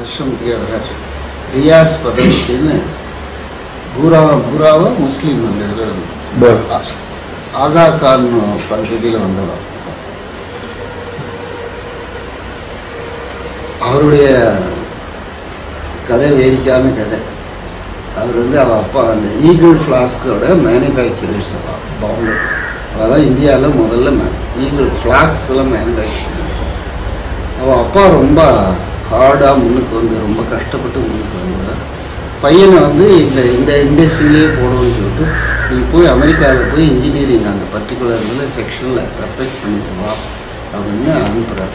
ஆசிரமத்துக்கே வர்றார் ரியாஸ் பதவிச்சின்னு பூரா பூராவா முஸ்லீம் அந்த இதில் ஆகா கான் பகுதியில் வந்தவர் அவருடைய கதை வேடிக்கையான கதை அவர் வந்து அவள் அப்பா அந்த ஈகிள் ஃப்ளாஸ்கோட மேனுஃபேக்சரர்ஸ் பாம்பே அதான் இந்தியாவில் முதல்ல ஈகிள் ஃப்ளாஸ்க்லாம் மேனுஃபேக்சர் அவள் அப்பா ரொம்ப ஹார்டாக முன்னுக்கு வந்து ரொம்ப கஷ்டப்பட்டு முன்னுக்கு வந்தார் பையனை வந்து இந்த இந்த இண்டஸ்ட்ரியிலே போடணும்னு சொல்லிட்டு நீ போய் அமெரிக்காவில் போய் இன்ஜினியரிங் அந்த பர்டிகுலர் இதில் செக்ஷனில் பர்ஃபெக்ட் பண்ணிட்டு வா அப்படின்னு அனுப்புகிறார்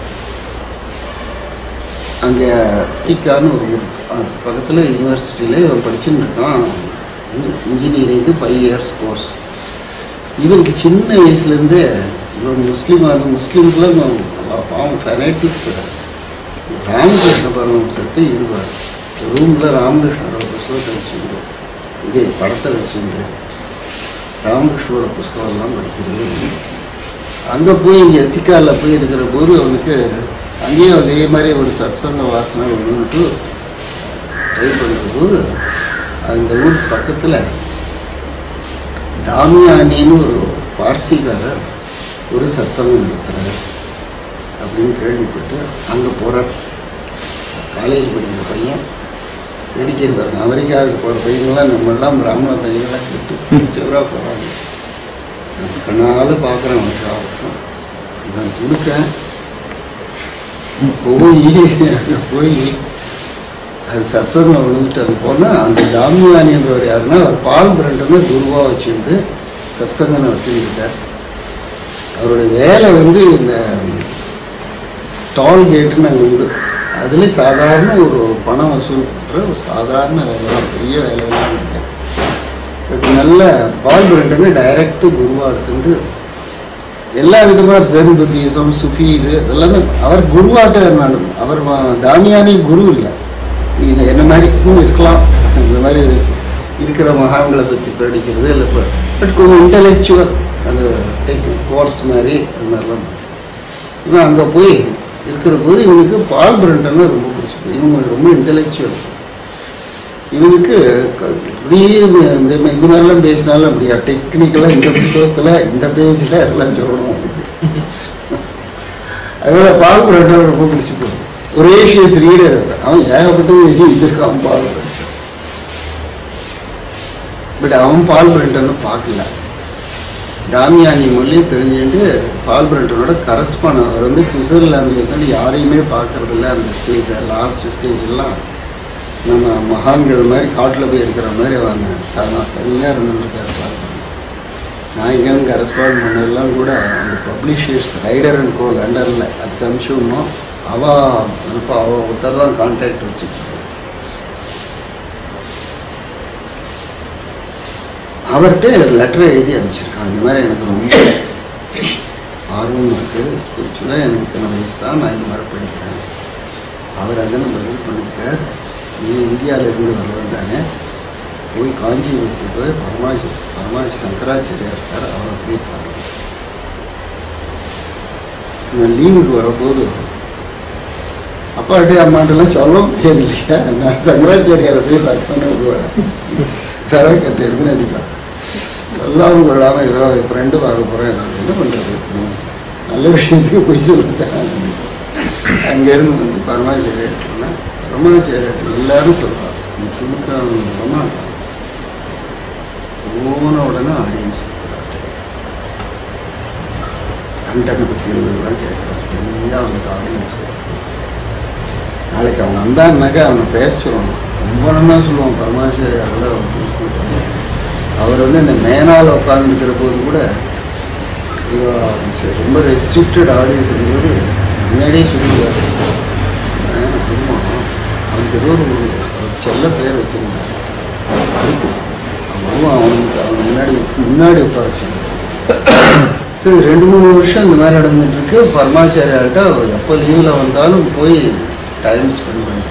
அங்கே டிக்கான்னு ஒரு ஊர் அது பக்கத்தில் யூனிவர்சிட்டியில் இவன் படிச்சுட்டு இருக்கான் இன்ஜினியரிங்க்கு ஃபைவ் இயர்ஸ் கோர்ஸ் இவனுக்கு சின்ன வயசுலேருந்தே இவன் முஸ்லீமாக இருந்த முஸ்லீம்ஸ்லாம் பாவம் ஃபெனட்டிக்ஸ் ராமகிருஷ்ண பரமசத்தை ஈடுபாடு ரூமில் ராமகிருஷ்ணரோட புஸ்தகத்தை வச்சுக்கிட்டு இதே படத்தை வச்சுக்கிட்டு ராமகிருஷ்ணரோட புஸ்தகம்லாம் படிக்கிறது அங்கே போய் இங்கே எத்திக்காலில் போய் இருக்கிற போது அவனுக்கு அங்கேயும் அதே மாதிரி ஒரு சத்சங்க வாசனை ஒன்றுட்டு ட்ரை பண்ணுற போது அந்த ஊர் பக்கத்தில் தாமியானின்னு ஒரு பார்சிக்காரர் ஒரு சத்சங்கம் நடத்துகிறார் அப்படின்னு கேள்விப்பட்டு அங்கே போகிறார் காலேஜ் படிக்கிற பையன் வேடிக்கை பாருங்க அமெரிக்காவுக்கு போகிற பையங்களாம் நம்மளாம் பிராமண பையங்களாம் கேட்டு சிவராக போகிறாங்க கண்ணால் பார்க்குறேன் அவன் ஷாப்பும் இவன் கொடுக்கேன் போய் அங்கே போய் அது சத்சங்கம் விழுந்துட்டு அது போனால் அந்த தாமியானின்றவர் யாருன்னா அவர் பால் பிரண்டனை குருவாக வச்சுட்டு சத்சங்கனை வச்சுக்கிட்டார் அவருடைய வேலை வந்து இந்த டால் கேட்டுன்னு அங்கே உண்டு அதில் சாதாரண ஒரு பணம் வசூல் பண்ணுற ஒரு சாதாரண வேலைலாம் பெரிய வேலையெல்லாம் இல்லை பட் நல்ல பால் பிரண்டனை டைரக்டு குருவாக எடுத்துட்டு எல்லா விதமான ஜென் புத்திசம் சுஃபி இது இதெல்லாமே அவர் குருவாட்ட நான் அவர் வ- தாமியானி குரு இல்லை இது என்ன மாதிரி இன்னும் இருக்கலாம் இந்த மாதிரி இருக்கிற மகான்களை பற்றி படிக்கிறது இல்லை இப்போ பட் கொஞ்சம் இன்டலெக்சுவல் அது டேக் கோர்ஸ் மாதிரி அது மாதிரிலாம் இவன் அங்கே போய் இருக்கிற போது இவனுக்கு பால் பிரண்டனை ரொம்ப பிடிச்சிருக்கு இவங்க ரொம்ப இன்டலெக்சுவல் இவனுக்கு க- அப்படியே இந்த இந்த- இந்த மாதிரிலாம் பேசினாலும் அப்படியா டெக்னிக்கலாக இந்த புத்தகத்தில் இந்த பேஜில் எல்லாம் சொல்லணும் அதனால பால் பிரண்டனை ரொம்ப பிடிச்சி போகுது ஒரேஷியஸ் ரீடர் அவன் ஏகப்பட்டது எழுதி வச்சிருக்கான் பால் பட் அவன் பால் பிரண்டனை பார்க்கல தாமியானி மொழி தெரிஞ்சுட்டு பால் பிரண்டனோட கரஸ்பாண்ட் அவர் வந்து சுவிட்சர்லாந்தில் இருந்து யாரையுமே பார்க்கறதில்ல அந்த ஸ்டேஜ் லாஸ்ட் ஸ்டேஜ் எல்லாம் நம்ம மகான்கள் மாதிரி காட்டில் போய் இருக்கிற மாதிரி அவங்க சாதா தனியாக இருந்துருக்காரு பாருங்க நான் இங்கேருந்து கரஸ்பாண்ட் பண்ணதெல்லாம் கூட அந்த பப்ளிஷர்ஸ் ரைடர் அண்ட் கோ லண்டனில் அதுக்கு அனுப்பிச்சுடணும் அவள் அனுப்ப அவள் ஒருத்தர் தான் கான்டாக்ட் வச்சுட்டு அவர்கிட்ட லெட்டர் எழுதி அனுப்பிச்சிருக்கான் இந்த மாதிரி எனக்கு ரொம்ப ஆர்வம் இருக்குது ஸ்பிரிச்சுவலாக எனக்கு இத்தனை வயசு தான் நான் இந்த மாதிரி படிக்கிறேன் அவர் அதனை பதில் பண்ணிட்டார் நீ இந்தியாவில் இருந்து வருவது தானே போய் காஞ்சிபுரத்துக்கு போய் பரமாஜி பரமாஜி சங்கராச்சாரியா இருக்கார் அவரை போய் பாருங்க நான் லீவுக்கு வரும்போது அப்பாட்டே அம்மாட்டெல்லாம் சொல்ல முடியாது இல்லையா நான் சங்கராச்சாரியாரை போய் பார்க்கணும்னு விடுவேன் தர கட்டு எடுத்து நினைப்பேன் சொல்லாமல் கொள்ளாமல் ஏதோ ஃப்ரெண்டு பார்க்க போகிறேன் என்ன பண்ணுறது நல்ல விஷயத்துக்கு போய் சொல்லுங்க அங்கேருந்து வந்து பரமாச்சாரியாட்டுனா பரமாச்சாரியாட்டு எல்லாரும் சொல்கிறாங்க நீ துணுக்க வரமாட்டான் போன உடனே ஆடியன்ஸ் கண்டனை பற்றி இருபது ரூபா கேட்குறாரு தனியாக அவனுக்கு ஆடியன்ஸ் நாளைக்கு அவன் வந்தான்னாக்கா அவனை பேச சொல்லணும் ரொம்ப நல்லா சொல்லுவான் பரமாச்சாரியாவில் அவன் பேசிட்டு அவர் வந்து இந்த மேனால் உட்காந்துருக்கிற போது கூட இவ சரி, ரொம்ப ரெஸ்ட்ரிக்டட் ஆடியன்ஸ் இருக்கும்போது முன்னாடியே சொல்லுவார் ஆமாம் அவனுக்கு ஏதோ ஒரு ஒரு செல்ல பேர் வச்சுருந்தார் அதுக்கு அவனும் அவனுக்கு அவன் முன்னாடி முன்னாடி உட்கார வச்சுருந்தான் சரி ரெண்டு மூணு வருஷம் இந்த மாதிரி நடந்துட்டு இருக்கு பரமாச்சாரியார்கிட்ட எப்போ லீவில் வந்தாலும் போய் டைம் ஸ்பெண்ட் பண்ணிட்டு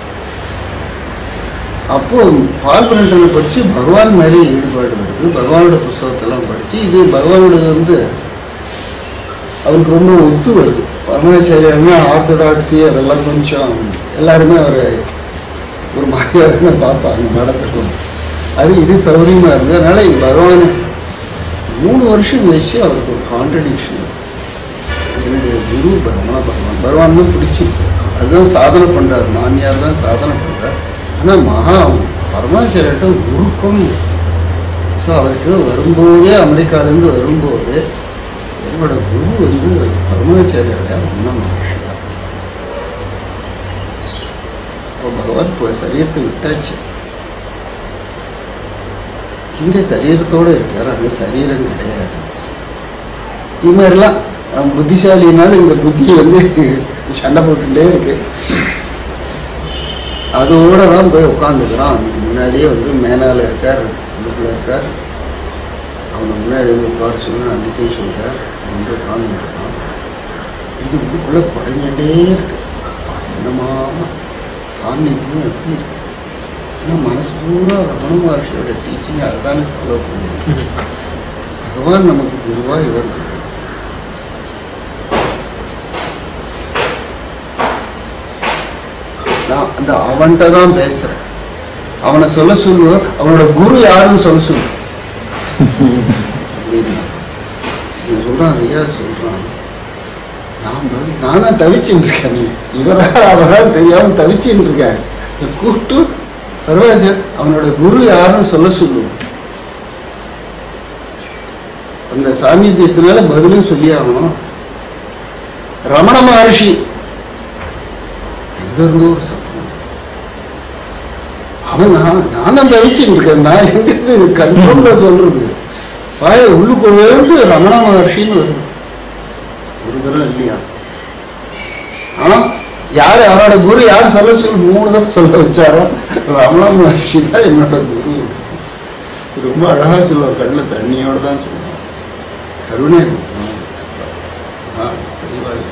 அப்போ பால் பிரண்டனை படித்து பகவான் மாதிரி ஈடுபாடு வருது பகவானோட புஸ்தகத்தெல்லாம் படித்து இது பகவானோட வந்து அவருக்கு ரொம்ப ஒத்து வருது பரமாச்சாரியானா ஆர்த்தடாக்ஸி அதெல்லாம் கொஞ்சம் எல்லாருமே அவர் ஒரு மாதிரியாக பார்ப்பாங்க மடத்தில் அது இது சௌரியமாக இருந்தது அதனால பகவான் மூணு வருஷம் வச்சு அவருக்கு ஒரு கான்ட்ரடிக்ஷன் என்னுடைய குரு பகவான் பகவான் பகவான் தான் பிடிச்சிருக்கு அதுதான் சாதனை பண்ணுறாரு மாமியார் தான் சாதனை பண்ணுறார் ஆனால் மகா பரமாச்சாரியிட்ட குருக்கம் ஸோ அவருக்கு வரும்போதே அமெரிக்காலேருந்து வரும்போது என்னோட குரு வந்து பரமாச்சாரியோட அண்ணா மகர்ஷி தான் இப்போ பகவான் இப்போ சரீரத்தை விட்டாச்சு இங்கே சரீரத்தோடு இருக்கார் அங்கே சரீரம் கிடையாது இது மாதிரிலாம் அவன் புத்திசாலினாலும் இந்த புத்தி வந்து சண்டை போட்டுட்டே இருக்கு அதோட தான் போய் உட்காந்துக்கிறான் அவனுக்கு முன்னாடியே வந்து மேனால இருக்கார் உள்ளுக்குள்ள இருக்கார் அவனை முன்னாடி வந்து உட்கார சொன்னா அன்றைக்கும் சொல்கிறார் வந்து உட்காந்துட்டு இருக்கான் இது உள்ளுக்குள்ளே குறைஞ்சிட்டே இருக்கு என்னமா சாநித்தியம் எப்படி இருக்கு ஆனால் மனசு பூரா ரமண மகர்ஷியோட டீச்சிங் அதுதானே ஃபாலோ பண்ணியிருக்கு பகவான் நமக்கு குருவா இவர் குரு. நான் அந்த அவன்கிட்ட தான் பேசுறேன் அவனை சொல்ல சொல்லு அவனோட குரு யாருன்னு சொல்ல சொல்லு அப்படின்னா இவன் சொல்றான் ரியா சொல்றான் நான் பதில் நான் தான் தவிச்சுட்டு இருக்கேன் நீ இவரால் அவரால் தெரியாம தவிச்சுட்டு இருக்கேன் நீ கூப்பிட்டு பரவாயில்ல அவனோட குரு யாருன்னு சொல்ல சொல்லு அந்த சாநித்தியத்தினால பதிலும் சொல்லி ஆகணும் ரமண மகர்ஷி எங்க இருந்தோ ஒரு சத்தம் வந்தது. அவன் நான் நான் தான் தவிச்சுட்டு இருக்கேன் நான் எங்க கன்ஃபார்ம்ல சொல்றது வாய உள்ளுக்குள்ளேருந்து ரமண மகர்ஷின்னு வருது ஒரு தரம் இல்லையா ஆ யாரு அவனோட குரு யார் சொல்ல சொல்லு மூணு தடவை சொல்ல வச்சாரோ ரமண மகர்ஷி தான் என்னோட குரு ரொம்ப அழகா சொல்லுவான் கண்ணில் தண்ணியோட தான் சொல்லுவான் கருணை ஆ, தெளிவா இருக்கு.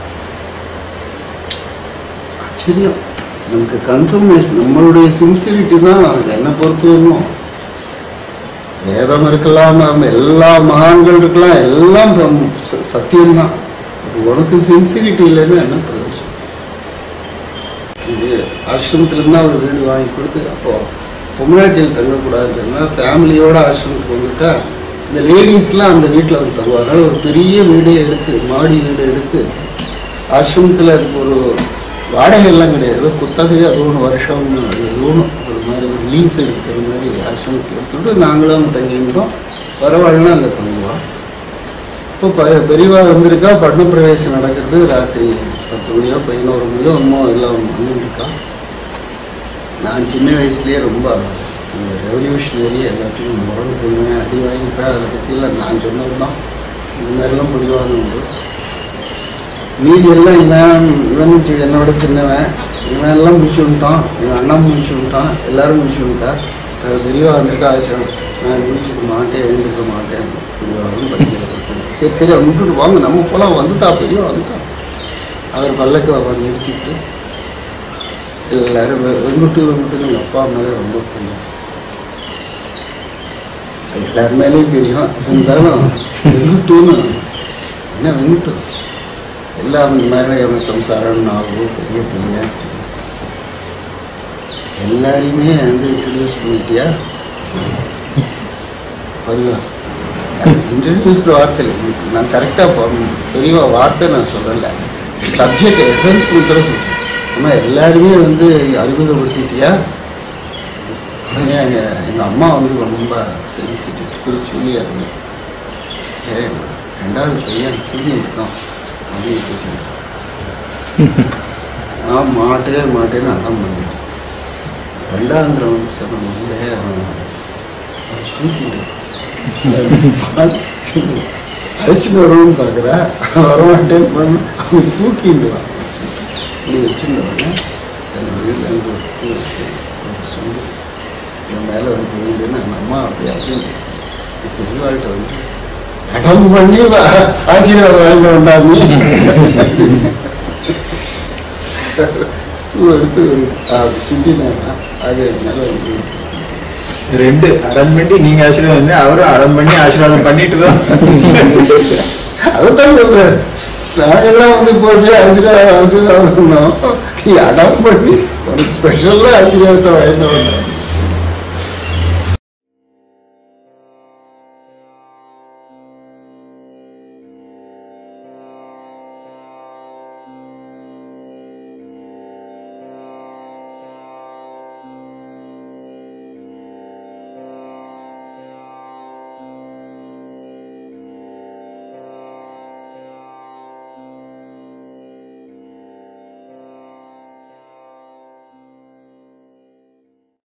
ஆச்சரியம் நமக்கு கன்ஃபர்மேஷன் நம்மளுடைய சின்சிரிட்டி தான் என்னை பொறுத்தவரையும் வேதம் இருக்கலாம் நம்ம எல்லா மகான்கள் இருக்கலாம் எல்லாம் தம்- ச- சத்தியம்தான் உனக்கு சின்சிரிட்டி இல்லைன்னா என்ன பிரயோஜனம் இது ஆசிரமத்துல இருந்தா ஒரு வீடு வாங்கி கொடுத்து அப்போ பொம்னாட்டியில் தங்கக்கூடாதுன்னா ஃபேமிலியோட ஆசிரமத்துக்கு வந்துட்டா இந்த லேடிஸ்லாம் அந்த வீட்டில் வந்து தங்குவாங்க அதனால ஒரு பெரிய வீடு எடுத்து மாடி வீடு எடுத்து ஆசிரமத்தில் ஒரு வாடகை எல்லாம் கிடையாது ஏதோ குத்தகை அது ஒன்று வருஷம் அது ஏதோ ஒன்று ஒரு மாதிரி ஒரு லீஸ் எடுக்கிற மாதிரி ஆசிரமத்தில் எடுத்துட்டு நாங்களும் அங்கே தங்கியிருந்தோம் பரவாயில்லனா அங்கே தங்குவோம் இப்போ ப பெரியவா வந்திருக்கா பட்ன பிரவேசம் நடக்கிறது ராத்திரி பத்து மணியோ பதினோரு மணியோ அம்மா எல்லாம் வந்துருக்கா நான் சின்ன வயசுலேயே ரொம்ப ரெவல்யூஷனரி எல்லாத்துக்கும் முரடு பண்ணுவேன் அடி வாங்கிப்பேன் அதை பற்றிலாம் நான் சொன்னது தான் இந்த மாதிரிலாம் பிடிவாதம் உண்டு மீதி எல்லாம் இவன் இவன் சி- என்னோட சின்னவன் இவன் எல்லாம் முடிச்சு விட்டான் இவன் அண்ணா முடிச்சு விட்டான் எல்லாரும் முடிச்சு விட்டா அது பெரியவா வந்திருக்கா ஆசிரம் நான் முடிச்சுக்க மாட்டேன் எழுந்திருக்க மாட்டேன் பெரியவாவும் படிக்கிறது சரி சரி அவன் விட்டுட்டு வாங்க நம்ம போலாம் வந்துட்டா பெரியவா வந்துட்டா அவர் பல்லக்கு அவர் நிறுத்திட்டு எல்லாரும் வெ- வெங்குட்டு வெங்குட்டுன்னு எங்கள் அப்பா அம்மா தான் ரொம்ப பிடிக்கும் எல்லார் மேலேயும் தெரியும் இருந்தாலும் வெங்குட்டுன்னு என்ன வெங்குட்டு எல்லாம் இந்த மாதிரி அவன் சம்சாரம் நாவோ பெரிய பையன் எல்லாரையுமே வந்து இன்ட்ரடியூஸ் பண்ணிட்டியா பருவா இன்ட்ரடியூஸ்டு வார்த்தை இல்லை இது நான் கரெக்டாக பெரியவா வார்த்தை நான் சொல்லலை சப்ஜெக்ட் எசன்ஸ் மட்டும் சொல்றேன் அம்மா எல்லாருமே வந்து அறிமுகப்படுத்திட்டியா எங்கள் எங்கள் அம்மா வந்து ரொம்ப சென்சிட்டிவ் ஸ்பிரிச்சுவலியாக இருந்து ஏ ரெண்டாவது பையன் சூரியன் இருக்கான் அப்படின்னு கேட்டேன். நான் மாட்டே மாட்டேன்னு அடம் பண்ணிட்டேன் ரெண்டாந்திரம் வந்து சார் முதல்ல அவன் அவன் தூக்கிட்டு அழைச்சிட்டு வருவோம்னு பார்க்குறா வரமாட்டேன்னு பண்ண அவன் தூக்கிடுவான் நீ வச்சுருந்தவன என் வீட்டில் இருந்து ஒரு பூ இருக்கு, ஒரு சொல்லு என் மேலே வந்து விழுந்துன்னு அந்த அம்மா அப்படி அப்படின்னு பேசுறேன் இப்போ பெரியவாழ்கிட்ட வந்து அடம் பண்ணி வா- ஆசீர்வாதம் வாங்கிட்டு வந்தா நீ பூ எடுத்து அது சுட்டினா அது நல்லா வந்து ரெண்டு அடம் பண்ணி நீங்க ஆசீர்வாதம் பண்ணி அவரும் அடம் பண்ணி ஆசீர்வாதம் பண்ணிட்டு தான் அதுதான் சொல்றேன் நாங்கெல்லாம் வந்து போய் ஆசீர்வாதம் ஆசீர்வாதம் பண்ணோம் நீ அடம் பண்ணி ஒரு ஸ்பெஷலாக ஆசீர்வாதத்தை வாங்கிட்டு வந்தோம்